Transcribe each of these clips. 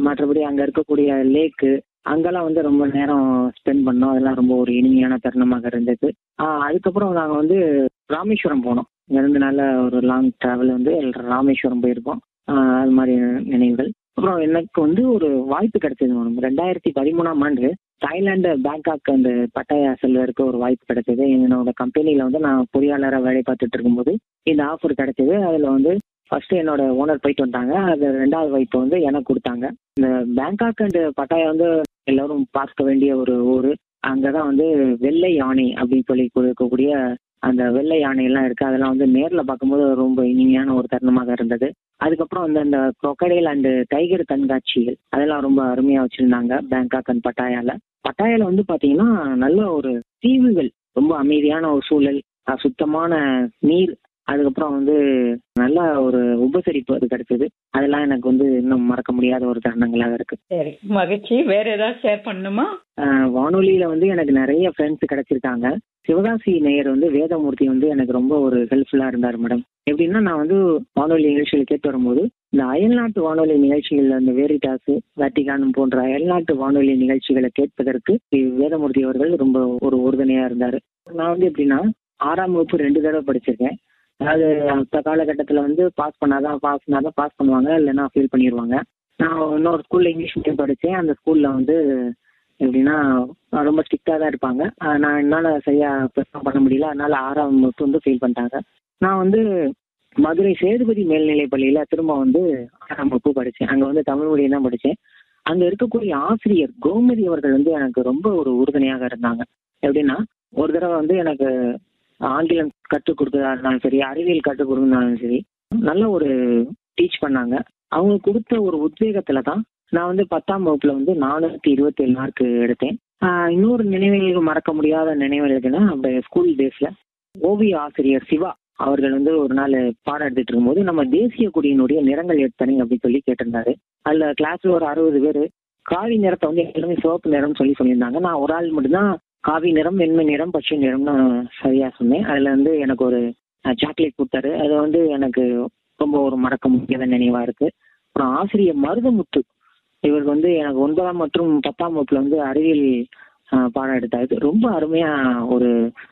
மற்றபடி அங்க இருக்கக்கூடிய லேக்கு அங்கெல்லாம் வந்து ரொம்ப நேரம் ஸ்பெண்ட் பண்ணோம் அதெல்லாம் ரொம்ப ஒரு இனிமையான தருணமாக இருந்தது ஆஹ் அதுக்கப்புறம் நாங்க வந்து ராமேஸ்வரம் போனோம் இங்கிருந்து நல்ல ஒரு லாங் டிராவல் வந்து ராமேஸ்வரம் போயிருக்கோம் ஆஹ் அது மாதிரி நினைவுகள் அப்புறம் எனக்கு வந்து ஒரு வாய்ப்பு கிடைச்சது மேடம் ரெண்டாயிரத்தி பதிமூணாம் ஆண்டு தாய்லாந்து பேங்காக் அந்த பட்டாயா செல்வதற்கு ஒரு வாய்ப்பு கிடைச்சது என்னோட கம்பெனியில வந்து நான் பொறியாளராக வேலை பார்த்துட்டு இருக்கும்போது இந்த ஆஃபர் கிடைச்சது அதுல வந்து ஃபர்ஸ்ட் என்னோட ஓனர் போயிட்டு வந்தாங்க அது ரெண்டாவது வாய்ப்பு வந்து எனக்கு கொடுத்தாங்க இந்த பேங்காக் அண்ட் பட்டாயா வந்து எல்லாரும் பார்க்க வேண்டிய ஒரு ஊர் அங்கதான் வந்து வெள்ளை யானை அப்படின்னு சொல்லி இருக்கக்கூடிய அந்த வெள்ளை யானை எல்லாம் இருக்கு அதெல்லாம் வந்து நேர்ல பார்க்கும்போது ரொம்ப இனிமையான ஒரு தருணமாக இருந்தது அதுக்கப்புறம் வந்து அந்த crocodile அண்ட் டைகர் கண்காட்சிகள் அதெல்லாம் ரொம்ப அருமையா வச்சிருந்தாங்க பேங்காக் அண்ட் பட்டாயால பட்டாயால வந்து பாத்தீங்கன்னா நல்ல ஒரு தீவுகள் ரொம்ப அமைதியான ஒரு சூழல் அஹ் சுத்தமான நீர் அதுக்கப்புறம் வந்து நல்ல ஒரு உபசரிப்பு அது கிடைச்சது அதெல்லாம் எனக்கு வந்து இன்னும் மறக்க முடியாத ஒரு தருணங்களாக இருக்கு சரி மகிழ்ச்சி வேற ஏதாவது ஷேர் பண்ணணுமா ஆஹ் வானொலியில வந்து எனக்கு நிறைய ஃப்ரெண்ட்ஸ் கிடைச்சிருக்காங்க சிவகாசி நேயர் வந்து வேதமூர்த்தி வந்து எனக்கு ரொம்ப ஒரு ஹெல்ப்ஃபுல்லா இருந்தார் மேடம் எப்படின்னா நான் வந்து வானொலி நிகழ்ச்சிகள் கேட்டு வரும்போது இந்த அயல்நாட்டு வானொலி நிகழ்ச்சிகள் அந்த வேரிட்டாஸ் வேட்டிகான் போன்ற அயல்நாட்டு வானொலி நிகழ்ச்சிகளை கேட்பதற்கு வேதமூர்த்தி அவர்கள் ரொம்ப ஒரு உறுதுணையா இருந்தாரு நான் வந்து எப்படின்னா ஆறாம் வகுப்பு ரெண்டு தடவை படிச்சிருக்கேன் அதாவது அந்த காலகட்டத்தில் வந்து பாஸ் பண்ணாதான் பாஸ் பண்ணாதான் பாஸ் பண்ணுவாங்க இல்லைன்னா ஃபெயில் பண்ணிடுவாங்க நான் இன்னொரு ஸ்கூல்ல இங்கிலீஷ் மீடியம் படித்தேன் அந்த ஸ்கூல்ல வந்து எப்படின்னா அஹ் ரொம்ப ஸ்ட்ரிக்டாக தான் இருப்பாங்க அஹ் நான் என்னால் சரியாக பெர்ஃபார்ம் பண்ண முடியல அதனால ஆறாம் வகுப்பு வந்து ஃபெயில் பண்ணிட்டாங்க நான் வந்து மதுரை சேதுபதி மேல்நிலைப் பள்ளியில் திரும்ப வந்து ஆறாம் வகுப்பு படித்தேன் அங்கே வந்து தமிழ் மீடியம் தான் படித்தேன் அங்கே இருக்கக்கூடிய ஆசிரியர் கோமதி அவர்கள் வந்து எனக்கு ரொம்ப ஒரு உறுதுணையாக இருந்தாங்க எப்படின்னா ஒரு தடவை வந்து எனக்கு ஆங்கிலம் கற்றுக் கொடுத்ததா இருந்தாலும் சரி அறிவியல் கற்றுக் கொடுத்ததாலும் சரி நல்ல ஒரு டீச் பண்ணாங்க அவங்க கொடுத்த ஒரு உத்வேகத்துல தான் நான் வந்து பத்தாம் வகுப்புல வந்து நானூத்தி இருபத்தி ஏழு மார்க் எடுத்தேன் ஆஹ் இன்னொரு நினைவுகள் மறக்க முடியாத நினைவுகள் இருக்குன்னா அந்த ஸ்கூல் டேஸ்ல ஓவிய ஆசிரியர் சிவா அவர்கள் வந்து ஒரு நாள் பாடம் எடுத்துட்டு இருக்கும்போது நம்ம தேசிய கொடியினுடைய நிறங்கள் எடுத்தனே அப்படின்னு சொல்லி கேட்டிருந்தாரு அதுல கிளாஸ்ல ஒரு அறுபது பேர் காவி நிறத்தை வந்து எல்லாமே சிவப்பு நிறம்னு சொல்லி சொல்லியிருந்தாங்க நான் ஒரு ஆள் மட்டும்தான் காவி நிறம் வெண்மை நிறம் பச்சை நிறம்னு சரியா சொன்னேன் அதுல வந்து எனக்கு ஒரு சாக்லேட் கொடுத்தாரு அது வந்து எனக்கு ரொம்ப ஒரு மறக்க முடியாத நினைவா இருக்கு அப்புறம் ஆசிரியர் மருதமுத்து இவருக்கு வந்து எனக்கு ஒன்பதாம் மற்றும் பத்தாம் வகுப்புல வந்து அறிவியல் ஆஹ், பாடம் எடுத்தாரு ரொம்ப அருமையா ஒரு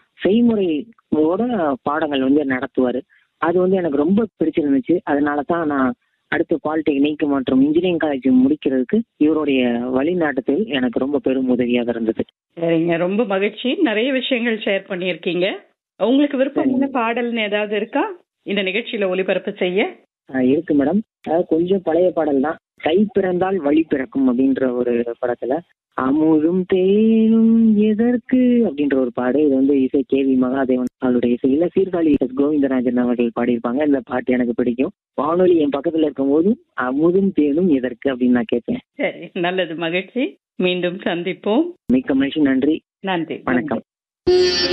செய்முறையோட பாடங்கள் வந்து நடத்துவாரு அது வந்து எனக்கு ரொம்ப பிடிச்சிருந்துச்சு அதனால தான் நான் அடுத்து பாலிடெக்னிக் மற்றும் இன்ஜினியரிங் காலேஜ் முடிக்கிறதுக்கு இவருடைய வழிநாட்டத்தில் எனக்கு ரொம்ப பெரும் உதவியாக இருந்தது சரிங்க ரொம்ப மகிழ்ச்சி நிறைய விஷயங்கள் ஷேர் பண்ணியிருக்கீங்க உங்களுக்கு விருப்பமான பாடல்னு ஏதாவது இருக்கா இந்த நிகழ்ச்சியில ஒளிபரப்பு செய்ய ஆஹ் இருக்கு மேடம் அதாவது கொஞ்சம் பழைய பாடல் தான் கை பிறந்தால் வழி பிறக்கும் அப்படின்ற ஒரு படத்துல அமுதும் தேனும் எதற்கு அப்படின்ற ஒரு பாடு இது வந்து இசை கே வி மகாதேவன் அவருடைய இசையில சீர்காழி எஸ் கோவிந்தராஜன் அவர்கள் பாடியிருப்பாங்க இந்த பாட்டு எனக்கு பிடிக்கும் வானொலி என் பக்கத்துல இருக்கும்போது அமுதும் தேனும் எதற்கு அப்படின்னு நான் கேட்பேன் சரி நல்லது மகிழ்ச்சி மீண்டும் சந்திப்போம் மிக்க மகிழ்ச்சி நன்றி நன்றி வணக்கம்